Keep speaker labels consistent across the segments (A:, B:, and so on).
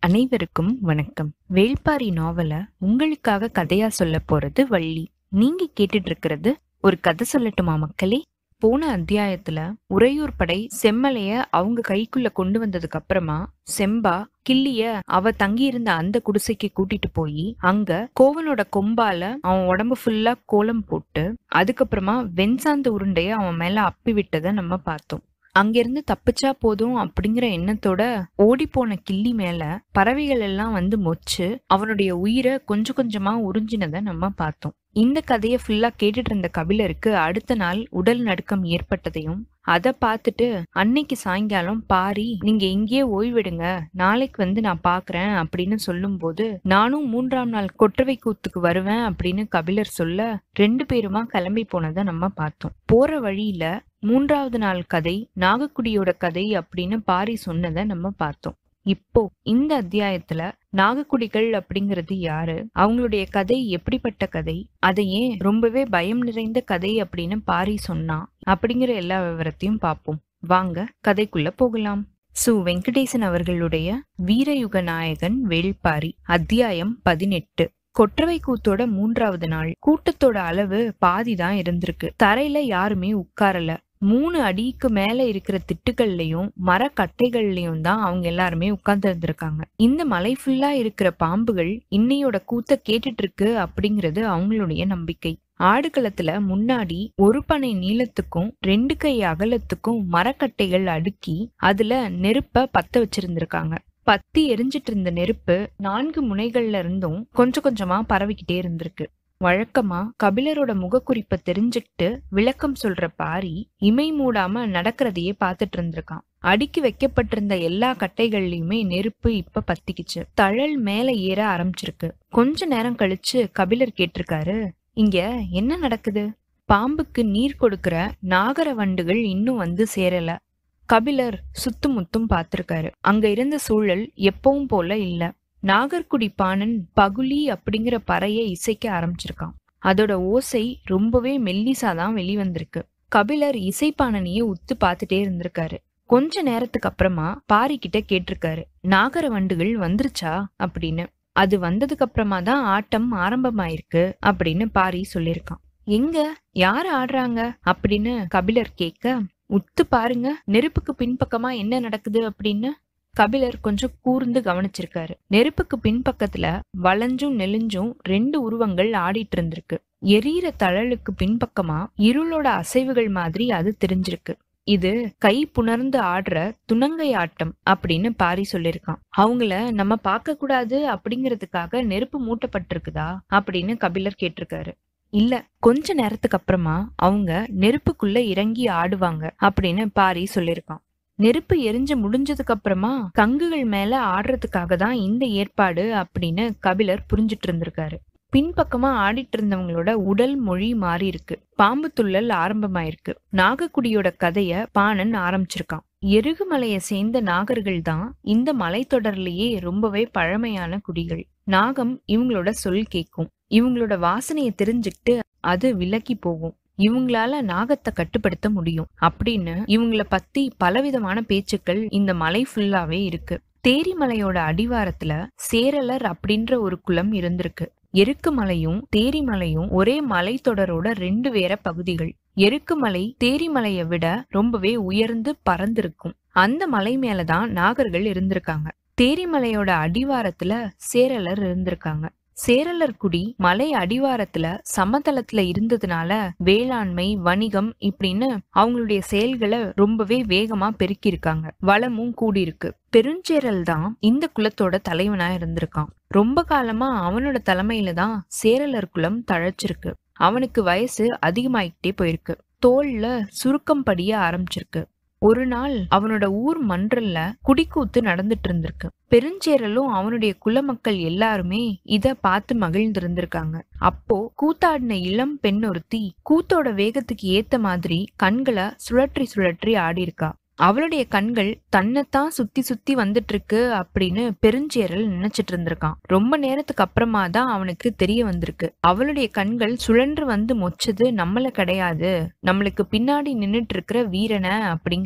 A: அனைவருக்கும் வணக்கம் வேள்பாரி நாவல உங்களுக்காக கதையா சொல்ல போறது வள்ளி நீங்க கேட்டுட்டு இருக்கிறது ஒரு கதை சொல்லட்டுமா மக்களே போன அத்தியாயத்துல உறையூர் படை செம்மலைய அவங்க கைக்குள்ள கொண்டு வந்ததுக்கு அப்புறமா செம்பா கிள்ளிய அவ தங்கி இருந்த அந்த குடிசைக்கு கூட்டிட்டு போய் அங்க கோவனோட கொம்பால அவன் உடம்பு ஃபுல்லா கோலம் போட்டு அதுக்கப்புறமா வெண்சாந்த உருண்டைய அவன் மேல அப்பி விட்டதை நம்ம பார்த்தோம் அங்கிருந்து தப்பிச்சா போதும் அப்படிங்கிற எண்ணத்தோட ஓடி போன கிள்ளி மேல பறவைகள் எல்லாம் வந்து மொச்சு அவனுடைய உயிரை கொஞ்சம் கொஞ்சமா உறிஞ்சினதை நம்ம பார்த்தோம் இந்த கதையை ஃபுல்லா கேட்டுட்டு இருந்த கபிலருக்கு அடுத்த நாள் உடல் நடுக்கம் ஏற்பட்டதையும் அதை பார்த்துட்டு அன்னைக்கு சாயங்காலம் பாரி நீங்க இங்கேயே ஓய்வெடுங்க நாளைக்கு வந்து நான் பாக்குறேன் அப்படின்னு சொல்லும்போது நானும் மூன்றாம் நாள் கொற்றவை கூத்துக்கு வருவேன் அப்படின்னு கபிலர் சொல்ல ரெண்டு பேருமா கிளம்பி போனதை நம்ம பார்த்தோம் போற வழியில மூன்றாவது நாள் கதை நாகக்குடியோட கதை அப்படின்னு பாரி சொன்னதை நம்ம பார்த்தோம் இப்போ இந்த அத்தியாயத்துல நாகக்குடிகள் அப்படிங்கிறது யாரு அவங்களுடைய கதை எப்படிப்பட்ட கதை அதை ஏன் ரொம்பவே பயம் நிறைந்த கதை அப்படின்னு பாரி சொன்னா அப்படிங்கிற எல்லா விவரத்தையும் பார்ப்போம் வாங்க கதைக்குள்ள போகலாம் சு வெங்கடேசன் அவர்களுடைய வீரயுக நாயகன் வேள்பாரி அத்தியாயம் பதினெட்டு கொற்றவை கூத்தோட மூன்றாவது நாள் கூட்டத்தோட அளவு பாதி தான் இருந்திருக்கு தரையில யாருமே உட்காரல மூணு அடிக்கு மேல இருக்கிற திட்டுகள்லயும் மரக்கட்டைகள்லயும் தான் அவங்க எல்லாருமே உட்கார்ந்து இருந்திருக்காங்க இந்த மலை ஃபுல்லா இருக்கிற பாம்புகள் இன்னையோட கூத்த கேட்டுட்டு இருக்கு அப்படிங்கிறது அவங்களுடைய நம்பிக்கை ஆடுகளத்துல முன்னாடி ஒரு பனை நீளத்துக்கும் ரெண்டு கை அகலத்துக்கும் மரக்கட்டைகள் அடுக்கி அதுல நெருப்ப பத்த வச்சிருந்திருக்காங்க பத்தி எரிஞ்சிட்டு இருந்த நெருப்பு நான்கு முனைகள்ல இருந்தும் கொஞ்சம் கொஞ்சமா பரவிக்கிட்டே இருந்திருக்கு வழக்கமா கபிலரோட முகக்குறிப்பை தெரிஞ்சுக்கிட்டு விளக்கம் சொல்ற பாரி இமை மூடாம நடக்கிறதையே பார்த்துட்டு இருந்திருக்கான் அடுக்கி வைக்கப்பட்டிருந்த எல்லா கட்டைகள்லயுமே நெருப்பு இப்ப பத்திக்குச்சு தழல் மேல ஏற ஆரம்பிச்சிருக்கு கொஞ்ச நேரம் கழிச்சு கபிலர் கேட்டிருக்காரு இங்க என்ன நடக்குது பாம்புக்கு நீர் கொடுக்கிற நாகர வண்டுகள் இன்னும் வந்து சேரல கபிலர் சுத்துமுத்தும் பார்த்திருக்காரு அங்க இருந்த சூழல் எப்பவும் போல இல்ல நாகர்குடி பாணன் பகுலி அப்படிங்கிற பறைய இசைக்க ஆரம்பிச்சிருக்கான் அதோட ஓசை ரொம்பவே மெல்லிசாதான் வெளிவந்திருக்கு கபிலர் இசைப்பாணனையே உத்து பார்த்துட்டே இருந்திருக்காரு கொஞ்ச நேரத்துக்கு அப்புறமா பாரி கிட்ட கேட்டிருக்காரு நாகர வண்டுகள் வந்துருச்சா அப்படின்னு அது வந்ததுக்கு அப்புறமா தான் ஆட்டம் ஆரம்பமாயிருக்கு அப்படின்னு பாரி சொல்லியிருக்கான் எங்க யாரு ஆடுறாங்க அப்படின்னு கபிலர் கேட்க உத்து பாருங்க நெருப்புக்கு பின்பக்கமா என்ன நடக்குது அப்படின்னு கபிலர் கொஞ்சம் கூர்ந்து கவனிச்சிருக்காரு நெருப்புக்கு பின்பக்கத்துல வளைஞ்சும் நெலிஞ்சும் ரெண்டு உருவங்கள் ஆடிட்டு இருந்திருக்கு எரியிற தழலுக்கு பின்பக்கமா இருளோட அசைவுகள் மாதிரி அது தெரிஞ்சிருக்கு இது கை புணர்ந்து ஆடுற துணங்கை ஆட்டம் அப்படின்னு பாரி சொல்லியிருக்கான் அவங்கள நம்ம பார்க்க கூடாது அப்படிங்கிறதுக்காக நெருப்பு மூட்டப்பட்டிருக்குதா அப்படின்னு கபிலர் கேட்டிருக்காரு இல்ல கொஞ்ச நேரத்துக்கு அப்புறமா அவங்க நெருப்புக்குள்ள இறங்கி ஆடுவாங்க அப்படின்னு பாரி சொல்லியிருக்கான் நெருப்பு எரிஞ்சு முடிஞ்சதுக்கு அப்புறமா கங்குகள் மேல ஆடுறதுக்காக தான் இந்த ஏற்பாடு அப்படின்னு கபிலர் புரிஞ்சிட்டு இருந்திருக்காரு பின்பக்கமா ஆடிட்டு இருந்தவங்களோட உடல் மொழி மாறி இருக்கு பாம்பு துள்ளல் ஆரம்பமாயிருக்கு நாகக்குடியோட கதைய பாணன் ஆரம்பிச்சிருக்கான் எருகுமலையை சேர்ந்த நாகர்கள் தான் இந்த மலைத்தொடர்லயே ரொம்பவே பழமையான குடிகள் நாகம் இவங்களோட சொல் கேட்கும் இவங்களோட வாசனையை தெரிஞ்சுக்கிட்டு அது விலக்கி போகும் இவங்களால நாகத்தை கட்டுப்படுத்த முடியும் அப்படின்னு இவங்கள பத்தி பலவிதமான பேச்சுக்கள் இந்த மலை ஃபுல்லாவே இருக்கு தேரிமலையோட அடிவாரத்துல சேரலர் அப்படின்ற ஒரு குளம் இருந்திருக்கு எருக்குமலையும் தேரிமலையும் ஒரே மலைத்தொடரோட ரெண்டு வேற பகுதிகள் எருக்குமலை தேரிமலையை விட ரொம்பவே உயர்ந்து பறந்திருக்கும் அந்த மலை மேலதான் நாகர்கள் இருந்திருக்காங்க தேரிமலையோட அடிவாரத்துல சேரலர் இருந்திருக்காங்க சேரலர் குடி மலை அடிவாரத்துல சமதளத்துல இருந்ததுனால வேளாண்மை வணிகம் இப்படின்னு அவங்களுடைய செயல்களை ரொம்பவே வேகமா பெருக்கியிருக்காங்க வளமும் கூடியிருக்கு பெருஞ்சேரல் தான் இந்த குலத்தோட தலைவனா இருந்திருக்கான் ரொம்ப காலமா அவனோட தலைமையில தான் சேரலர் குலம் தழைச்சிருக்கு அவனுக்கு வயசு அதிகமாயிட்டே போயிருக்கு தோல்ல சுருக்கம் படிய ஆரம்பிச்சிருக்கு ஒரு நாள் அவனோட ஊர் மன்றல்ல குடிக்கூத்து நடந்துட்டு இருந்திருக்கு பெருஞ்சேரலும் அவனுடைய குலமக்கள் எல்லாருமே இத பார்த்து மகிழ்ந்திருந்திருக்காங்க அப்போ கூத்தாடின இளம் பெண் ஒருத்தி கூத்தோட வேகத்துக்கு ஏத்த மாதிரி கண்களை சுழற்றி சுழற்றி ஆடி இருக்கா அவளுடைய கண்கள் தன்னைத்தான் சுத்தி சுத்தி வந்துட்டு இருக்கு அப்படின்னு பெருஞ்சேரல் நினைச்சிட்டு இருந்திருக்கான் ரொம்ப நேரத்துக்கு அப்புறமா தான் அவனுக்கு தெரிய வந்திருக்கு அவளுடைய கண்கள் சுழன்று வந்து மொச்சது நம்மள கிடையாது நம்மளுக்கு பின்னாடி நின்னுட்டு இருக்கிற வீரனை அப்படிங்கிறது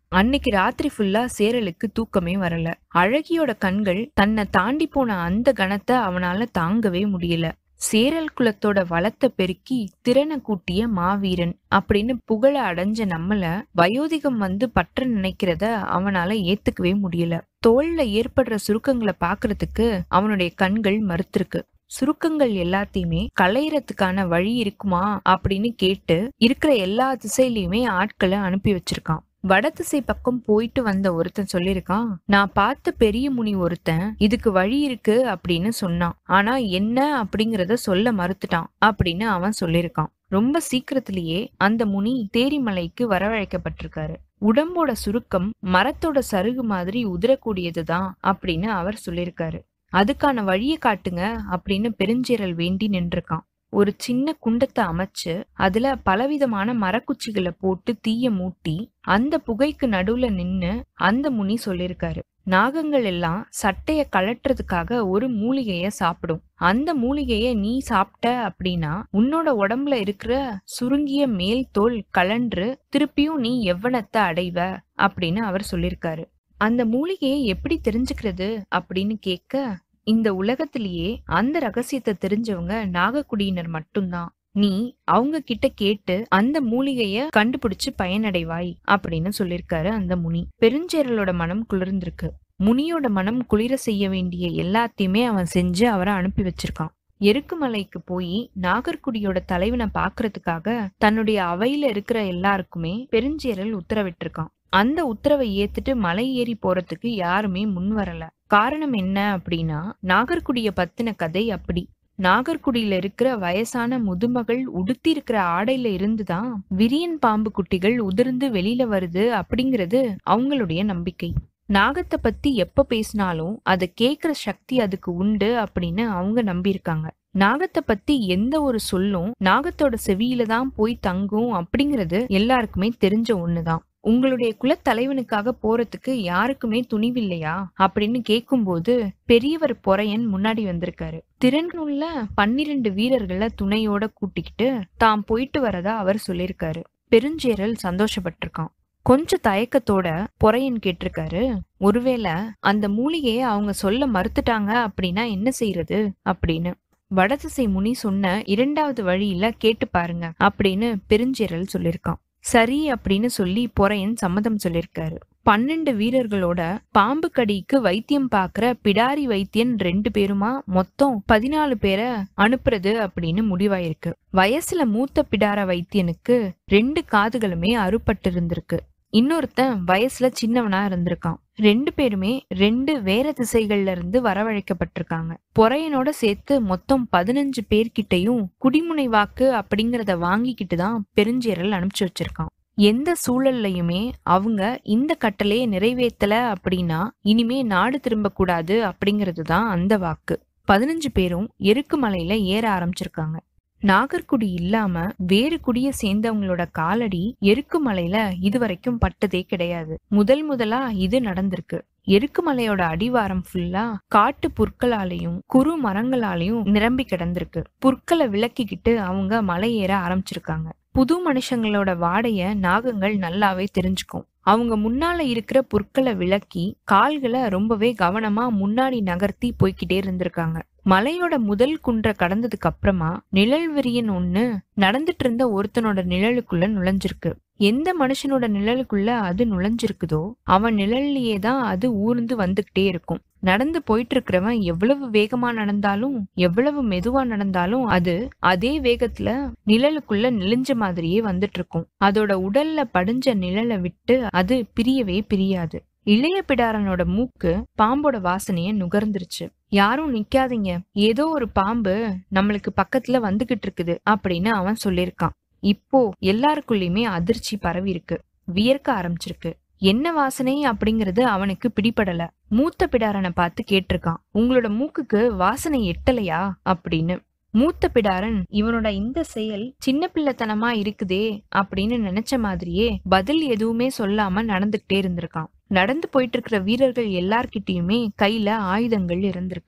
A: அன்னைக்கு ராத்திரி ஃபுல்லா சேரலுக்கு தூக்கமே வரல அழகியோட கண்கள் தன்னை தாண்டி போன அந்த கணத்தை அவனால தாங்கவே முடியல சேரல் குலத்தோட வளத்தை பெருக்கி திறனை கூட்டிய மாவீரன் அப்படின்னு புகழ அடைஞ்ச நம்மள வயோதிகம் வந்து பற்ற நினைக்கிறத அவனால ஏத்துக்கவே முடியல தோல்ல ஏற்படுற சுருக்கங்களை பாக்குறதுக்கு அவனுடைய கண்கள் மறுத்திருக்கு சுருக்கங்கள் எல்லாத்தையுமே களையறதுக்கான வழி இருக்குமா அப்படின்னு கேட்டு இருக்கிற எல்லா திசையிலயுமே ஆட்களை அனுப்பி வச்சிருக்கான் வடதிசை பக்கம் போயிட்டு வந்த ஒருத்தன் சொல்லிருக்கான் நான் பார்த்த பெரிய முனி ஒருத்தன் இதுக்கு வழி இருக்கு அப்படின்னு சொன்னான் ஆனா என்ன அப்படிங்கறத சொல்ல மறுத்துட்டான் அப்படின்னு அவன் சொல்லிருக்கான் ரொம்ப சீக்கிரத்திலேயே அந்த முனி தேரிமலைக்கு வரவழைக்கப்பட்டிருக்காரு உடம்போட சுருக்கம் மரத்தோட சருகு மாதிரி உதிரக்கூடியதுதான் அப்படின்னு அவர் சொல்லியிருக்காரு அதுக்கான வழியை காட்டுங்க அப்படின்னு பெருஞ்சீரல் வேண்டி நின்றுருக்கான் ஒரு சின்ன குண்டத்தை அமைச்சு அதுல பலவிதமான மரக்குச்சிகளை போட்டு தீய மூட்டி அந்த புகைக்கு நடுவுல நின்னு அந்த முனி சொல்லியிருக்காரு நாகங்கள் எல்லாம் சட்டைய கழட்டுறதுக்காக ஒரு மூலிகைய சாப்பிடும் அந்த மூலிகைய நீ சாப்பிட்ட அப்படின்னா உன்னோட உடம்புல இருக்கிற சுருங்கிய மேல் தோல் கலன்று திருப்பியும் நீ எவ்வனத்தை அடைவ அப்படின்னு அவர் சொல்லியிருக்காரு அந்த மூலிகையை எப்படி தெரிஞ்சுக்கிறது அப்படின்னு கேட்க இந்த உலகத்திலேயே அந்த ரகசியத்தை தெரிஞ்சவங்க நாகக்குடியினர் மட்டும்தான் நீ அவங்க கிட்ட கேட்டு அந்த மூலிகைய கண்டுபிடிச்சு பயனடைவாய் அப்படின்னு சொல்லிருக்காரு அந்த முனி பெருஞ்சேரலோட மனம் குளிர்ந்திருக்கு முனியோட மனம் குளிர செய்ய வேண்டிய எல்லாத்தையுமே அவன் செஞ்சு அவரை அனுப்பி வச்சிருக்கான் எருக்குமலைக்கு போய் நாகர்குடியோட தலைவனை பாக்குறதுக்காக தன்னுடைய அவையில இருக்கிற எல்லாருக்குமே பெருஞ்சேரல் உத்தரவிட்டிருக்கான் அந்த உத்தரவை ஏத்துட்டு மலை ஏறி போறதுக்கு யாருமே முன் வரல காரணம் என்ன அப்படின்னா நாகர்குடிய பத்தின கதை அப்படி நாகர்குடியில இருக்கிற வயசான முதுமகள் உடுத்தி இருக்கிற ஆடையில இருந்துதான் விரியன் பாம்பு குட்டிகள் உதிர்ந்து வெளியில வருது அப்படிங்கிறது அவங்களுடைய நம்பிக்கை நாகத்தை பத்தி எப்ப பேசினாலும் அதை கேக்குற சக்தி அதுக்கு உண்டு அப்படின்னு அவங்க நம்பியிருக்காங்க நாகத்தை பத்தி எந்த ஒரு சொல்லும் நாகத்தோட செவியில தான் போய் தங்கும் அப்படிங்கிறது எல்லாருக்குமே தெரிஞ்ச ஒண்ணுதான் உங்களுடைய குலத்தலைவனுக்காக போறதுக்கு யாருக்குமே துணிவில்லையா அப்படின்னு கேக்கும்போது பெரியவர் பொறையன் முன்னாடி வந்திருக்காரு திறனுள்ள பன்னிரண்டு வீரர்களை துணையோட கூட்டிக்கிட்டு தாம் போயிட்டு வரதா அவர் சொல்லியிருக்காரு பெருஞ்சேரல் சந்தோஷப்பட்டிருக்கான் கொஞ்ச தயக்கத்தோட பொறையன் கேட்டிருக்காரு ஒருவேளை அந்த மூலிகையை அவங்க சொல்ல மறுத்துட்டாங்க அப்படின்னா என்ன செய்யறது அப்படின்னு வடதிசை முனி சொன்ன இரண்டாவது வழியில கேட்டு பாருங்க அப்படின்னு பெருஞ்சேரல் சொல்லியிருக்கான் சரி அப்படின்னு சொல்லி பொறையன் சம்மதம் சொல்லியிருக்காரு பன்னெண்டு வீரர்களோட பாம்பு கடிக்கு வைத்தியம் பாக்குற பிடாரி வைத்தியன் ரெண்டு பேருமா மொத்தம் பதினாலு பேரை அனுப்புறது அப்படின்னு முடிவாயிருக்கு வயசுல மூத்த பிடார வைத்தியனுக்கு ரெண்டு காதுகளுமே அறுபட்டு இருந்திருக்கு இன்னொருத்தன் வயசுல சின்னவனா இருந்திருக்கான் ரெண்டு பேருமே ரெண்டு வேற திசைகள்ல இருந்து வரவழைக்கப்பட்டிருக்காங்க பொறையனோட சேர்த்து மொத்தம் பதினஞ்சு பேர்கிட்டையும் குடிமுனை வாக்கு அப்படிங்கறத வாங்கிக்கிட்டு தான் பெருஞ்சேரல் அனுப்பிச்சு வச்சிருக்கான் எந்த சூழல்லையுமே அவங்க இந்த கட்டளையை நிறைவேற்றல அப்படின்னா இனிமே நாடு திரும்ப கூடாது அப்படிங்கிறது தான் அந்த வாக்கு பதினஞ்சு பேரும் எருக்கு மலையில ஏற ஆரம்பிச்சிருக்காங்க நாகர்குடி இல்லாம வேறு குடிய சேர்ந்தவங்களோட காலடி எருக்கு மலையில இதுவரைக்கும் பட்டதே கிடையாது முதல் முதலா இது நடந்திருக்கு எருக்குமலையோட அடிவாரம் ஃபுல்லா காட்டு புற்களாலையும் குறு மரங்களாலையும் நிரம்பி கிடந்திருக்கு புற்களை விளக்கிக்கிட்டு அவங்க மலை ஏற ஆரம்பிச்சிருக்காங்க புது மனுஷங்களோட வாடைய நாகங்கள் நல்லாவே தெரிஞ்சுக்கும் அவங்க முன்னால இருக்கிற புற்களை விளக்கி கால்களை ரொம்பவே கவனமா முன்னாடி நகர்த்தி போய்கிட்டே இருந்திருக்காங்க மலையோட முதல் குன்றை கடந்ததுக்கு அப்புறமா நிழல் விரியன் ஒண்ணு நடந்துட்டு இருந்த ஒருத்தனோட நிழலுக்குள்ள நுழைஞ்சிருக்கு எந்த மனுஷனோட நிழலுக்குள்ள அது நுழைஞ்சிருக்குதோ அவன் நிழல்லையே தான் அது ஊர்ந்து வந்துகிட்டே இருக்கும் நடந்து போயிட்டு இருக்கிறவன் எவ்வளவு வேகமா நடந்தாலும் எவ்வளவு மெதுவா நடந்தாலும் அது அதே வேகத்துல நிழலுக்குள்ள நெளிஞ்ச மாதிரியே வந்துட்டு இருக்கும் அதோட உடல்ல படிஞ்ச நிழலை விட்டு அது பிரியவே பிரியாது இளைய பிடாரனோட மூக்கு பாம்போட வாசனைய நுகர்ந்துருச்சு யாரும் நிக்காதீங்க ஏதோ ஒரு பாம்பு நம்மளுக்கு பக்கத்துல வந்துகிட்டு இருக்குது அப்படின்னு அவன் சொல்லியிருக்கான் இப்போ எல்லாருக்குள்ளயுமே அதிர்ச்சி பரவி இருக்கு வியர்க்க ஆரம்பிச்சிருக்கு என்ன வாசனை அப்படிங்கறது அவனுக்கு பிடிபடல மூத்த பிடாரனை பார்த்து கேட்டிருக்கான் உங்களோட மூக்குக்கு வாசனை எட்டலையா அப்படின்னு மூத்த பிடாரன் இவனோட இந்த செயல் சின்ன பிள்ளைத்தனமா இருக்குதே அப்படின்னு நினைச்ச மாதிரியே பதில் எதுவுமே சொல்லாம நடந்துகிட்டே இருந்திருக்கான் நடந்து போயிட்டு இருக்கிற வீரர்கள் எல்லார்கிட்டயுமே கையில ஆயுதங்கள் இருந்திருக்கு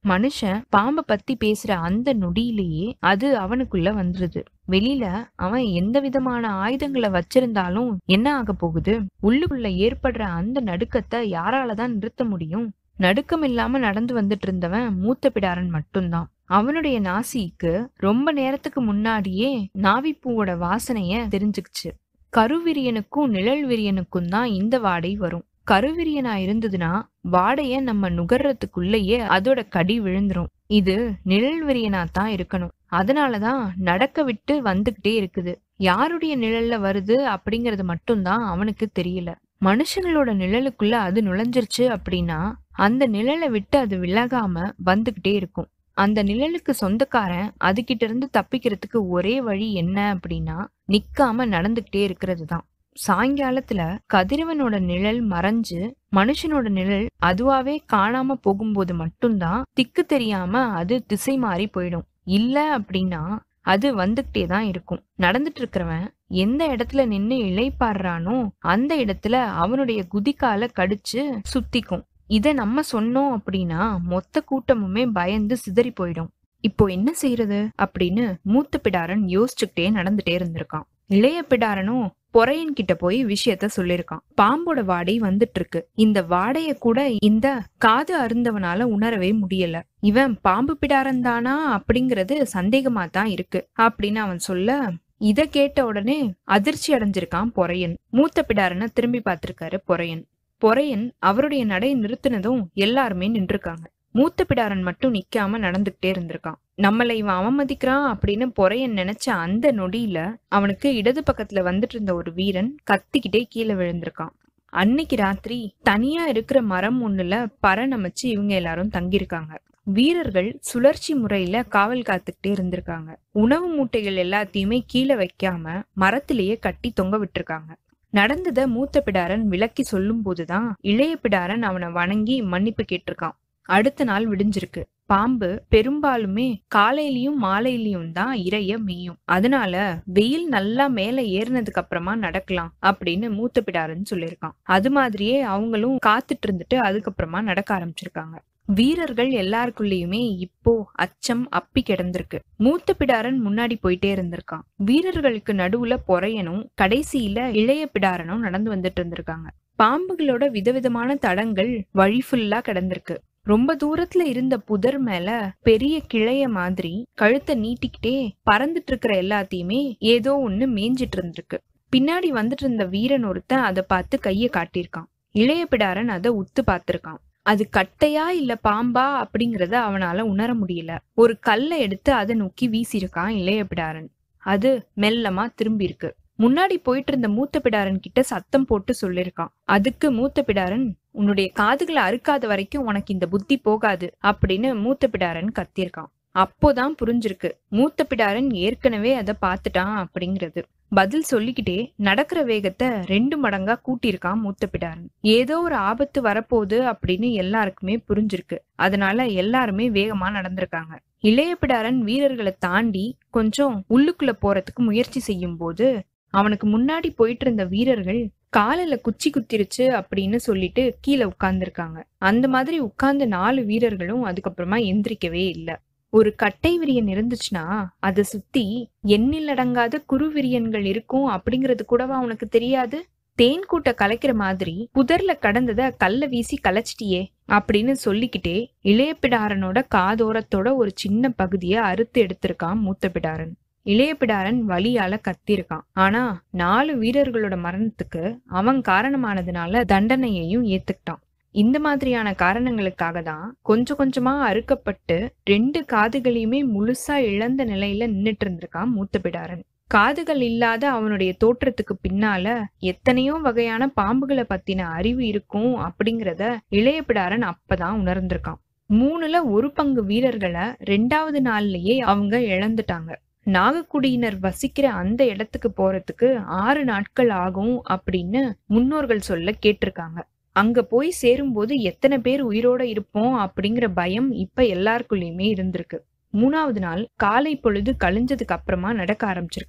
A: மனுஷன் பாம்பை பத்தி பேசுற அந்த நொடியிலேயே அது அவனுக்குள்ள வந்துருது வெளியில அவன் எந்த விதமான ஆயுதங்களை வச்சிருந்தாலும் என்ன ஆக போகுது உள்ளுக்குள்ள ஏற்படுற அந்த நடுக்கத்தை யாராலதான் நிறுத்த முடியும் நடுக்கம் இல்லாம நடந்து வந்துட்டு இருந்தவன் மூத்த பிடாரன் மட்டும்தான் அவனுடைய நாசிக்கு ரொம்ப நேரத்துக்கு முன்னாடியே நாவிப்பூவோட வாசனைய தெரிஞ்சுக்குச்சு கருவிரியனுக்கும் நிழல் விரியனுக்கும் தான் இந்த வாடை வரும் கருவிரியனா இருந்ததுன்னா வாடைய நம்ம நுகர்றதுக்குள்ளேயே அதோட கடி விழுந்துரும் இது நிழல் விரியனா தான் இருக்கணும் அதனாலதான் நடக்க விட்டு வந்துகிட்டே இருக்குது யாருடைய நிழல்ல வருது அப்படிங்கறது மட்டும்தான் அவனுக்கு தெரியல மனுஷங்களோட நிழலுக்குள்ள அது நுழைஞ்சிருச்சு அப்படின்னா அந்த நிழலை விட்டு அது விலகாம வந்துகிட்டே இருக்கும் அந்த நிழலுக்கு சொந்தக்காரன் அதுகிட்ட இருந்து தப்பிக்கிறதுக்கு ஒரே வழி என்ன அப்படின்னா நிக்காம நடந்துகிட்டே இருக்கிறது தான் சாயங்காலத்துல கதிரவனோட நிழல் மறைஞ்சு மனுஷனோட நிழல் அதுவாவே காணாம போகும்போது மட்டும்தான் திக்கு தெரியாம அது திசை மாறி போயிடும் இல்ல அப்படின்னா அது வந்துகிட்டே தான் இருக்கும் நடந்துட்டு இருக்கிறவன் எந்த இடத்துல நின்னு இளைப்பாடுறானோ அந்த இடத்துல அவனுடைய குதிக்கால கடிச்சு சுத்திக்கும் இத நம்ம சொன்னோம் அப்படின்னா மொத்த கூட்டமுமே பயந்து சிதறி போயிடும் இப்போ என்ன செய்யறது அப்படின்னு மூத்த பிடாரன் யோசிச்சுக்கிட்டே நடந்துட்டே இருந்திருக்கான் இளைய பிடாரனும் பொறையன் கிட்ட போய் விஷயத்த சொல்லிருக்கான் பாம்போட வாடை வந்துட்டு இருக்கு இந்த வாடைய கூட இந்த காது அருந்தவனால உணரவே முடியல இவன் பாம்பு பிடாரன் தானா அப்படிங்கறது சந்தேகமா தான் இருக்கு அப்படின்னு அவன் சொல்ல இத கேட்ட உடனே அதிர்ச்சி அடைஞ்சிருக்கான் பொறையன் மூத்த பிடாரனை திரும்பி பார்த்திருக்காரு பொறையன் பொறையன் அவருடைய நடை நிறுத்தினதும் எல்லாருமே நின்றுருக்காங்க மூத்த பிடாரன் மட்டும் நிக்காம நடந்துகிட்டே இருந்திருக்கான் நம்மளை இவன் அவமதிக்கிறான் அப்படின்னு பொறையன் நினைச்ச அந்த நொடியில அவனுக்கு இடது பக்கத்துல வந்துட்டு இருந்த ஒரு வீரன் கத்திக்கிட்டே கீழே விழுந்திருக்கான் அன்னைக்கு ராத்திரி தனியா இருக்கிற மரம் ஒண்ணுல பரணமைச்சு இவங்க எல்லாரும் தங்கியிருக்காங்க வீரர்கள் சுழற்சி முறையில காவல் காத்துக்கிட்டே இருந்திருக்காங்க உணவு மூட்டைகள் எல்லாத்தையுமே கீழே வைக்காம மரத்திலேயே கட்டி தொங்க விட்டுருக்காங்க நடந்தத மூத்த பிடாரன் விளக்கி சொல்லும் போதுதான் இளைய பிடாரன் அவனை வணங்கி மன்னிப்பு கேட்டிருக்கான் அடுத்த நாள் விடிஞ்சிருக்கு பாம்பு பெரும்பாலுமே காலையிலயும் மாலையிலயும் தான் இறைய மேயும் அதனால வெயில் நல்லா மேல ஏறினதுக்கு அப்புறமா நடக்கலாம் அப்படின்னு மூத்த பிடாரன் சொல்லியிருக்கான் அது மாதிரியே அவங்களும் காத்துட்டு இருந்துட்டு அதுக்கப்புறமா நடக்க ஆரம்பிச்சிருக்காங்க வீரர்கள் எல்லாருக்குள்ளயுமே இப்போ அச்சம் அப்பி கிடந்திருக்கு மூத்த பிடாரன் முன்னாடி போயிட்டே இருந்திருக்கான் வீரர்களுக்கு நடுவுல பொறையனும் கடைசியில இளைய பிடாரனும் நடந்து வந்துட்டு இருந்திருக்காங்க பாம்புகளோட விதவிதமான தடங்கள் வழி ஃபுல்லா கிடந்திருக்கு ரொம்ப தூரத்துல இருந்த புதர் மேல பெரிய கிளைய மாதிரி கழுத்தை நீட்டிக்கிட்டே பறந்துட்டு இருக்கிற எல்லாத்தையுமே ஏதோ ஒண்ணு மேய்ஞ்சிட்டு இருந்திருக்கு பின்னாடி வந்துட்டு இருந்த வீரன் ஒருத்தன் அதை பார்த்து கைய காட்டியிருக்கான் இளைய பிடாரன் அதை உத்து பார்த்திருக்கான் அது கட்டையா இல்ல பாம்பா அப்படிங்கறத அவனால உணர முடியல ஒரு கல்லை எடுத்து அதை நோக்கி வீசியிருக்கான் இளைய பிடாரன் அது மெல்லமா திரும்பி இருக்கு முன்னாடி போயிட்டு இருந்த மூத்த பிடாரன் கிட்ட சத்தம் போட்டு சொல்லிருக்கான் அதுக்கு மூத்த பிடாரன் உன்னுடைய காதுகளை அறுக்காத வரைக்கும் உனக்கு இந்த புத்தி போகாது அப்படின்னு மூத்த பிடாரன் கத்திருக்கான் அப்போதான் புரிஞ்சிருக்கு மூத்த பிடாரன் ஏற்கனவே அதை பார்த்துட்டான் அப்படிங்கிறது பதில் சொல்லிக்கிட்டே நடக்கிற வேகத்தை ரெண்டு மடங்கா கூட்டியிருக்கான் மூத்த பிடாரன் ஏதோ ஒரு ஆபத்து வரப்போகுது அப்படின்னு எல்லாருக்குமே புரிஞ்சிருக்கு அதனால எல்லாருமே வேகமா நடந்திருக்காங்க இளைய பிடாரன் வீரர்களை தாண்டி கொஞ்சம் உள்ளுக்குள்ள போறதுக்கு முயற்சி செய்யும் போது அவனுக்கு முன்னாடி போயிட்டு இருந்த வீரர்கள் காலில குச்சி குத்திருச்சு அப்படின்னு சொல்லிட்டு கீழே உட்கார்ந்துருக்காங்க அந்த மாதிரி உட்கார்ந்த நாலு வீரர்களும் அதுக்கப்புறமா எந்திரிக்கவே இல்லை ஒரு கட்டை விரியன் இருந்துச்சுன்னா அதை சுத்தி எண்ணில் அடங்காத குறு விரியன்கள் இருக்கும் அப்படிங்கிறது கூடவா உனக்கு தெரியாது தேன் கூட்ட கலைக்கிற மாதிரி புதர்ல கடந்தத கல்ல வீசி கலைச்சிட்டியே அப்படின்னு சொல்லிக்கிட்டே இளைய பிடாரனோட காதோரத்தோட ஒரு சின்ன பகுதியை அறுத்து எடுத்திருக்கான் மூத்த பிடாரன் இளைய பிடாரன் வலியால கத்திருக்கான் ஆனா நாலு வீரர்களோட மரணத்துக்கு அவன் காரணமானதுனால தண்டனையையும் ஏத்துக்கிட்டான் இந்த மாதிரியான காரணங்களுக்காக தான் கொஞ்சம் கொஞ்சமா அறுக்கப்பட்டு ரெண்டு காதுகளையுமே முழுசா இழந்த நிலையில நின்னுட்டு இருந்திருக்கான் மூத்த பிடாரன் காதுகள் இல்லாத அவனுடைய தோற்றத்துக்கு பின்னால எத்தனையோ வகையான பாம்புகளை பத்தின அறிவு இருக்கும் அப்படிங்கிறத இளைய பிடாரன் அப்பதான் உணர்ந்திருக்கான் மூணுல ஒரு பங்கு வீரர்களை ரெண்டாவது நாள்லயே அவங்க இழந்துட்டாங்க நாகக்குடியினர் வசிக்கிற அந்த இடத்துக்கு போறதுக்கு ஆறு நாட்கள் ஆகும் அப்படின்னு முன்னோர்கள் சொல்ல கேட்டிருக்காங்க அங்க போய் சேரும்போது எத்தனை பேர் உயிரோட இருப்போம் அப்படிங்கிற பயம் இப்ப எல்லாருக்குள்ளயுமே இருந்திருக்கு மூணாவது நாள் காலை பொழுது கழிஞ்சதுக்கு அப்புறமா நடக்க ஆரம்பிச்சிருக்காங்க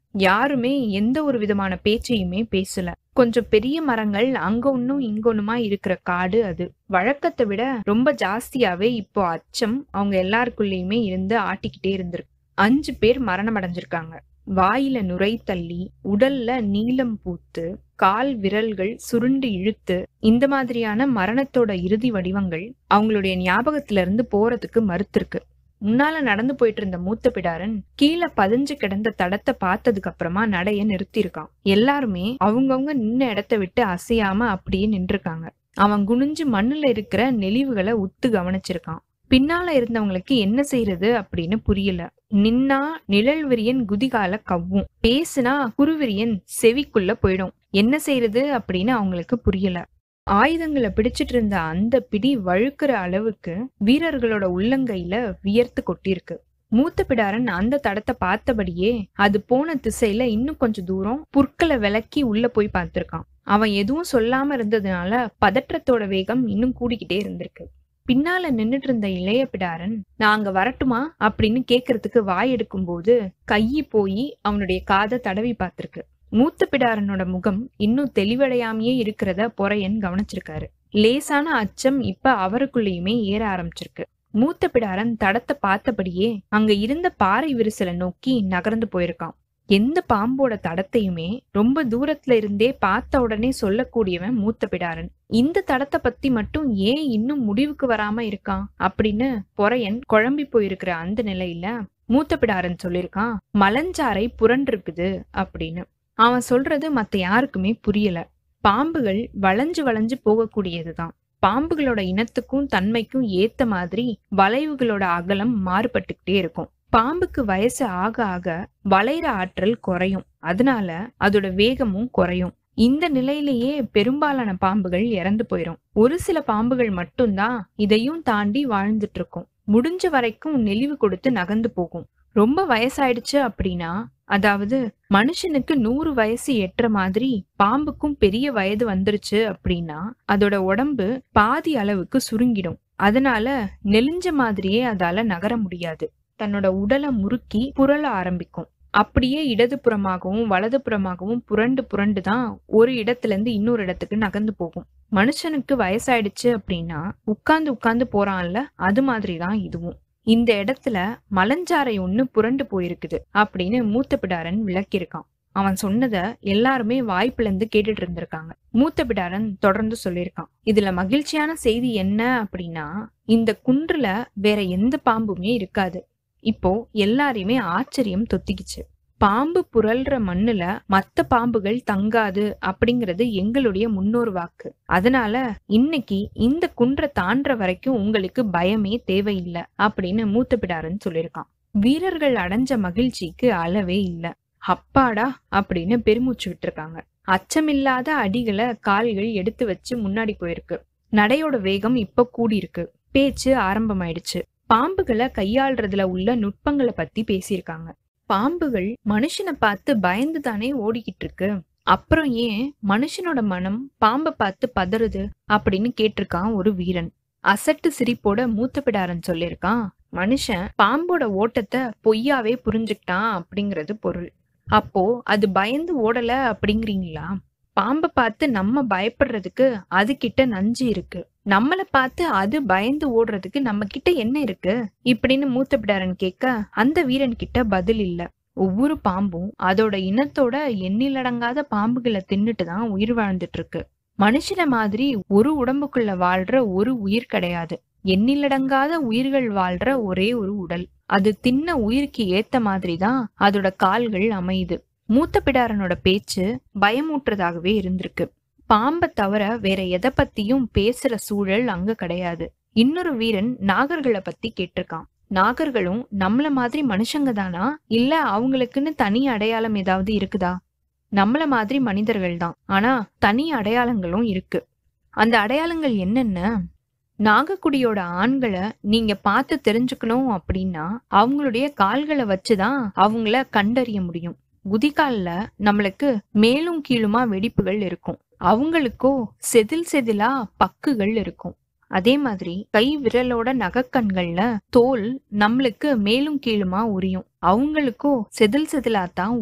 A: யாருமே எந்த ஒரு விதமான பேச்சையுமே பேசல கொஞ்சம் பெரிய மரங்கள் அங்க ஒன்னும் இங்க ஒண்ணுமா இருக்கிற காடு அது வழக்கத்தை விட ரொம்ப ஜாஸ்தியாவே இப்போ அச்சம் அவங்க எல்லாருக்குள்ளயுமே இருந்து ஆட்டிக்கிட்டே இருந்திருக்கு அஞ்சு பேர் மரணம் அடைஞ்சிருக்காங்க வாயில நுரை தள்ளி உடல்ல நீலம் பூத்து கால் விரல்கள் சுருண்டு இழுத்து இந்த மாதிரியான மரணத்தோட இறுதி வடிவங்கள் அவங்களுடைய ஞாபகத்துல இருந்து போறதுக்கு மறுத்திருக்கு முன்னால நடந்து போயிட்டு இருந்த மூத்த பிடாரன் கீழே பதிஞ்சு கிடந்த தடத்தை பார்த்ததுக்கு அப்புறமா நடைய நிறுத்தியிருக்கான் எல்லாருமே அவங்கவுங்க நின்ன இடத்த விட்டு அசையாம அப்படியே நின்றுருக்காங்க அவன் குனிஞ்சு மண்ணுல இருக்கிற நெளிவுகளை உத்து கவனிச்சிருக்கான் பின்னால இருந்தவங்களுக்கு என்ன செய்யறது அப்படின்னு புரியல நின்னா நிழல் விரியன் குதிகால கவ்வும் பேசுனா குருவிரியன் செவிக்குள்ள போயிடும் என்ன செய்யறது அப்படின்னு அவங்களுக்கு புரியல ஆயுதங்களை பிடிச்சிட்டு இருந்த அந்த பிடி வழுக்கிற அளவுக்கு வீரர்களோட உள்ளங்கையில வியர்த்து கொட்டிருக்கு மூத்த பிடாரன் அந்த தடத்தை பார்த்தபடியே அது போன திசையில இன்னும் கொஞ்சம் தூரம் புற்களை விலக்கி உள்ள போய் பார்த்திருக்கான் அவன் எதுவும் சொல்லாம இருந்ததுனால பதற்றத்தோட வேகம் இன்னும் கூடிக்கிட்டே இருந்திருக்கு பின்னால நின்னுட்டு இருந்த இளைய பிடாரன் நாங்க வரட்டுமா அப்படின்னு கேக்குறதுக்கு வாய் எடுக்கும்போது கையி போய் அவனுடைய காதை தடவி பார்த்திருக்கு மூத்த பிடாரனோட முகம் இன்னும் தெளிவடையாமையே இருக்கிறத பொறையன் கவனிச்சிருக்காரு லேசான அச்சம் இப்ப அவருக்குள்ளயுமே ஏற ஆரம்பிச்சிருக்கு மூத்த பிடாரன் தடத்தை பார்த்தபடியே அங்க இருந்த பாறை விரிசலை நோக்கி நகர்ந்து போயிருக்கான் எந்த பாம்போட தடத்தையுமே ரொம்ப தூரத்துல இருந்தே பார்த்த உடனே சொல்லக்கூடியவன் மூத்த பிடாரன் இந்த தடத்தை பத்தி மட்டும் ஏன் இன்னும் முடிவுக்கு வராம இருக்கான் அப்படின்னு பொறையன் குழம்பி போயிருக்கிற அந்த நிலையில மூத்த பிடாரன் சொல்லியிருக்கான் மலஞ்சாரை புரண்டிருக்குது அப்படின்னு அவன் சொல்றது மத்த யாருக்குமே புரியல பாம்புகள் வளைஞ்சு வளைஞ்சு போகக்கூடியதுதான் பாம்புகளோட இனத்துக்கும் தன்மைக்கும் ஏத்த மாதிரி வளைவுகளோட அகலம் மாறுபட்டுக்கிட்டே இருக்கும் பாம்புக்கு வயசு ஆக ஆக வளைகிற ஆற்றல் குறையும் அதனால அதோட வேகமும் குறையும் இந்த நிலையிலேயே பெரும்பாலான பாம்புகள் இறந்து போயிரும் ஒரு சில பாம்புகள் மட்டும்தான் இதையும் தாண்டி வாழ்ந்துட்டு இருக்கும் முடிஞ்ச வரைக்கும் நெளிவு கொடுத்து நகர்ந்து போகும் ரொம்ப வயசாயிடுச்சு அப்படின்னா அதாவது மனுஷனுக்கு நூறு வயசு எட்டுற மாதிரி பாம்புக்கும் பெரிய வயது வந்துருச்சு அப்படின்னா அதோட உடம்பு பாதி அளவுக்கு சுருங்கிடும் அதனால நெலிஞ்ச மாதிரியே அதால நகர முடியாது தன்னோட உடலை முறுக்கி புரள ஆரம்பிக்கும் அப்படியே இடதுபுறமாகவும் வலதுபுறமாகவும் புரண்டு புரண்டு தான் ஒரு இடத்துல இருந்து இன்னொரு இடத்துக்கு நகர்ந்து போகும் மனுஷனுக்கு வயசாயிடுச்சு அப்படின்னா உட்கார்ந்து உட்கார்ந்து போறான்ல அது மாதிரிதான் இதுவும் இந்த இடத்துல மலஞ்சாரை ஒண்ணு புரண்டு போயிருக்குது அப்படின்னு மூத்த பிடாரன் விளக்கியிருக்கான் அவன் சொன்னத எல்லாருமே வாய்ப்பிழந்து கேட்டுட்டு இருந்திருக்காங்க மூத்த பிடாரன் தொடர்ந்து சொல்லியிருக்கான் இதுல மகிழ்ச்சியான செய்தி என்ன அப்படின்னா இந்த குன்றுல வேற எந்த பாம்புமே இருக்காது இப்போ எல்லாரையுமே ஆச்சரியம் தொத்திக்குச்சு பாம்பு புரள்ற மண்ணுல மத்த பாம்புகள் தங்காது அப்படிங்கிறது எங்களுடைய முன்னோர் வாக்கு அதனால இன்னைக்கு இந்த குன்றை தாண்டுற வரைக்கும் உங்களுக்கு பயமே தேவையில்லை அப்படின்னு மூத்த பிடாரன் சொல்லியிருக்கான் வீரர்கள் அடைஞ்ச மகிழ்ச்சிக்கு அளவே இல்ல அப்பாடா அப்படின்னு பெருமூச்சு விட்டுருக்காங்க அச்சமில்லாத அடிகளை கால்கள் எடுத்து வச்சு முன்னாடி போயிருக்கு நடையோட வேகம் இப்ப கூடியிருக்கு பேச்சு ஆரம்பமாயிடுச்சு பாம்புகளை கையாள்றதுல உள்ள நுட்பங்களை பத்தி பேசியிருக்காங்க பாம்புகள் மனுஷனை பார்த்து பயந்து தானே ஓடிக்கிட்டு இருக்கு அப்புறம் ஏன் மனுஷனோட மனம் பாம்பை பார்த்து பதறுது அப்படின்னு கேட்டிருக்கான் ஒரு வீரன் அசட்டு சிரிப்போட மூத்த பிடாரன் சொல்லியிருக்கான் மனுஷன் பாம்போட ஓட்டத்தை பொய்யாவே புரிஞ்சுக்கிட்டான் அப்படிங்கிறது பொருள் அப்போ அது பயந்து ஓடல அப்படிங்கிறீங்களா பாம்பை பார்த்து நம்ம பயப்படுறதுக்கு அது கிட்ட நஞ்சு இருக்கு நம்மள பார்த்து அது பயந்து ஓடுறதுக்கு நம்ம கிட்ட என்ன இருக்கு இப்படின்னு மூத்த பிடாரன் கேட்க அந்த வீரன் கிட்ட பதில் இல்ல ஒவ்வொரு பாம்பும் அதோட இனத்தோட எண்ணிலடங்காத பாம்புகளை தின்னுட்டு தான் உயிர் வாழ்ந்துட்டு இருக்கு மனுஷன மாதிரி ஒரு உடம்புக்குள்ள வாழ்ற ஒரு உயிர் கிடையாது எண்ணிலடங்காத உயிர்கள் வாழ்ற ஒரே ஒரு உடல் அது தின்ன உயிருக்கு ஏத்த மாதிரி தான் அதோட கால்கள் அமையுது மூத்த பிடாரனோட பேச்சு பயமூட்டுறதாகவே இருந்திருக்கு பாம்பை தவிர வேற எதை பத்தியும் பேசுற சூழல் அங்க கிடையாது இன்னொரு வீரன் நாகர்களை பத்தி கேட்டிருக்கான் நாகர்களும் நம்மள மாதிரி மனுஷங்க தானா இல்ல அவங்களுக்குன்னு தனி அடையாளம் ஏதாவது இருக்குதா நம்மள மாதிரி மனிதர்கள் தான் ஆனா தனி அடையாளங்களும் இருக்கு அந்த அடையாளங்கள் என்னென்ன நாகக்குடியோட ஆண்களை நீங்க பார்த்து தெரிஞ்சுக்கணும் அப்படின்னா அவங்களுடைய கால்களை வச்சுதான் அவங்கள கண்டறிய முடியும் குதிகால்ல நம்மளுக்கு மேலும் கீழுமா வெடிப்புகள் இருக்கும் அவங்களுக்கோ செதில் செதிலா பக்குகள் இருக்கும் அதே மாதிரி கை விரலோட நகக்கண்கள்ல தோல் நம்மளுக்கு மேலும் கீழுமா உரியும் அவங்களுக்கோ செதில் செதிலா தான் உரியும்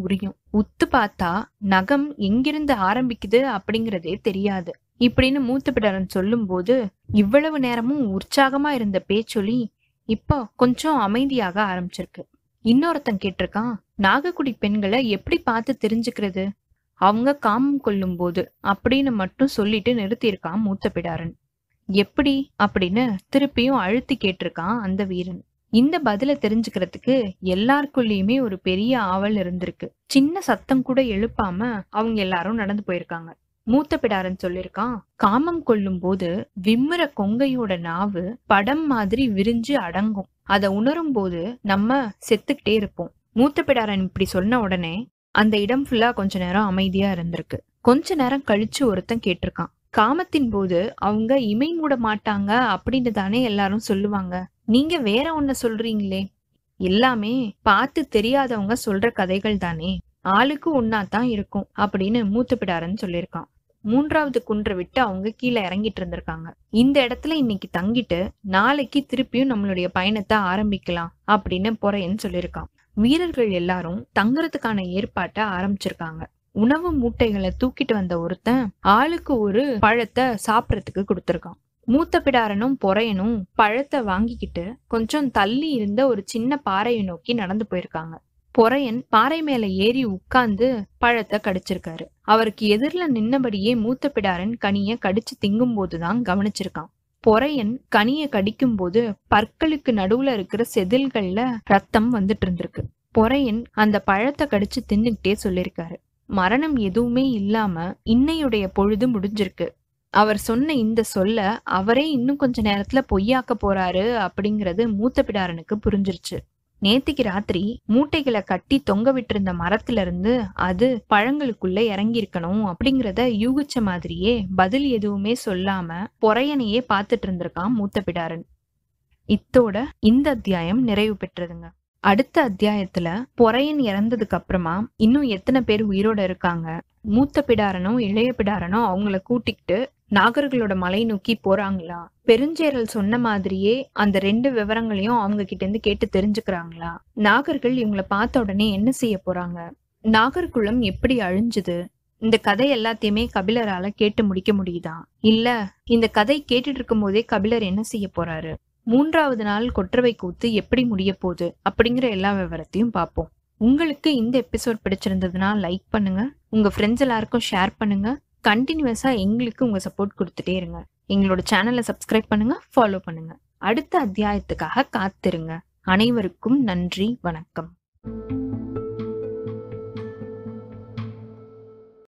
A: உத்து பார்த்தா நகம் எங்கிருந்து ஆரம்பிக்குது அப்படிங்கறதே தெரியாது இப்படின்னு மூத்த பிடாரன் சொல்லும்போது இவ்வளவு நேரமும் உற்சாகமா இருந்த பேச்சொலி இப்போ கொஞ்சம் அமைதியாக ஆரம்பிச்சிருக்கு இன்னொருத்தன் கேட்டிருக்கான் நாகக்குடி பெண்களை எப்படி பார்த்து தெரிஞ்சுக்கிறது அவங்க காமம் கொள்ளும் போது அப்படின்னு மட்டும் சொல்லிட்டு நிறுத்தியிருக்கான் மூத்த பிடாரன் எப்படி அப்படின்னு திருப்பியும் அழுத்தி கேட்டிருக்கான் அந்த வீரன் இந்த பதில தெரிஞ்சுக்கிறதுக்கு எல்லாருக்குள்ளயுமே ஒரு பெரிய ஆவல் இருந்திருக்கு சின்ன சத்தம் கூட எழுப்பாம அவங்க எல்லாரும் நடந்து போயிருக்காங்க மூத்த பிடாரன் சொல்லிருக்கான் காமம் கொள்ளும் போது விம்முற கொங்கையோட நாவு படம் மாதிரி விரிஞ்சு அடங்கும் அதை உணரும் போது நம்ம செத்துக்கிட்டே இருப்போம் மூத்த பிடாரன் இப்படி சொன்ன உடனே அந்த இடம் ஃபுல்லா கொஞ்ச நேரம் அமைதியா இருந்திருக்கு கொஞ்ச நேரம் கழிச்சு ஒருத்தன் கேட்டிருக்கான் காமத்தின் போது அவங்க இமை மூட மாட்டாங்க அப்படின்னு தானே எல்லாரும் சொல்லுவாங்க நீங்க வேற ஒன்ன சொல்றீங்களே எல்லாமே பார்த்து தெரியாதவங்க சொல்ற கதைகள் தானே ஆளுக்கு ஒன்னா தான் இருக்கும் அப்படின்னு மூத்த பிடாரன் சொல்லியிருக்கான் மூன்றாவது குன்றை விட்டு அவங்க கீழே இறங்கிட்டு இருந்திருக்காங்க இந்த இடத்துல இன்னைக்கு தங்கிட்டு நாளைக்கு திருப்பியும் நம்மளுடைய பயணத்தை ஆரம்பிக்கலாம் அப்படின்னு பொறையன் சொல்லியிருக்கான் வீரர்கள் எல்லாரும் தங்குறதுக்கான ஏற்பாட்டை ஆரம்பிச்சிருக்காங்க உணவு மூட்டைகளை தூக்கிட்டு வந்த ஒருத்தன் ஆளுக்கு ஒரு பழத்தை சாப்பிடறதுக்கு கொடுத்துருக்கான் மூத்த பிடாரனும் பொறையனும் பழத்தை வாங்கிக்கிட்டு கொஞ்சம் தள்ளி இருந்த ஒரு சின்ன பாறையை நோக்கி நடந்து போயிருக்காங்க பொறையன் பாறை மேல ஏறி உட்கார்ந்து பழத்தை கடிச்சிருக்காரு அவருக்கு எதிரில் நின்னபடியே மூத்த பிடாரன் கனிய கடிச்சு திங்கும் போதுதான் கவனிச்சிருக்கான் பொறையன் கனிய கடிக்கும் போது பற்களுக்கு நடுவுல இருக்கிற செதில்கள்ல ரத்தம் வந்துட்டு இருந்திருக்கு பொறையன் அந்த பழத்தை கடிச்சு தின்னுக்கிட்டே சொல்லியிருக்காரு மரணம் எதுவுமே இல்லாம இன்னையுடைய பொழுது முடிஞ்சிருக்கு அவர் சொன்ன இந்த சொல்ல அவரே இன்னும் கொஞ்ச நேரத்துல பொய்யாக்க போறாரு அப்படிங்கறது மூத்த பிடாரனுக்கு புரிஞ்சிருச்சு நேத்திக்கு ராத்திரி மூட்டைகளை கட்டி தொங்க விட்டிருந்த மரத்துல இருந்து அது பழங்களுக்குள்ள இறங்கி இருக்கணும் அப்படிங்கறத யூகிச்ச மாதிரியே பதில் எதுவுமே சொல்லாம பொறையனையே பார்த்துட்டு இருந்திருக்கான் மூத்த பிடாரன் இத்தோட இந்த அத்தியாயம் நிறைவு பெற்றதுங்க அடுத்த அத்தியாயத்துல பொறையன் இறந்ததுக்கு அப்புறமா இன்னும் எத்தனை பேர் உயிரோட இருக்காங்க மூத்த பிடாரனும் இளைய பிடாரனும் அவங்கள கூட்டிக்கிட்டு நாகர்களோட மலை நோக்கி போறாங்களா பெருஞ்சேரல் சொன்ன மாதிரியே அந்த ரெண்டு விவரங்களையும் அவங்க கிட்ட இருந்து கேட்டு தெரிஞ்சுக்கிறாங்களா நாகர்கள் இவங்கள பார்த்த உடனே என்ன செய்ய போறாங்க நாகர்குலம் எப்படி அழிஞ்சுது இந்த கதை எல்லாத்தையுமே கபிலரால கேட்டு முடிக்க முடியுதா இல்ல இந்த கதை கேட்டுட்டு இருக்கும் போதே கபிலர் என்ன செய்ய போறாரு மூன்றாவது நாள் கொற்றவை கூத்து எப்படி முடிய போகுது அப்படிங்கிற எல்லா விவரத்தையும் பார்ப்போம் உங்களுக்கு இந்த எபிசோட் பிடிச்சிருந்ததுன்னா லைக் பண்ணுங்க உங்க ஃப்ரெண்ட்ஸ் எல்லாருக்கும் ஷேர் பண்ணுங்க கண்டினியூஸா எங்களுக்கு உங்க சப்போர்ட் கொடுத்துட்டே இருங்க எங்களோட சேனலை சப்ஸ்கிரைப் பண்ணுங்க ஃபாலோ பண்ணுங்க அடுத்த அத்தியாயத்துக்காக காத்திருங்க அனைவருக்கும் நன்றி வணக்கம்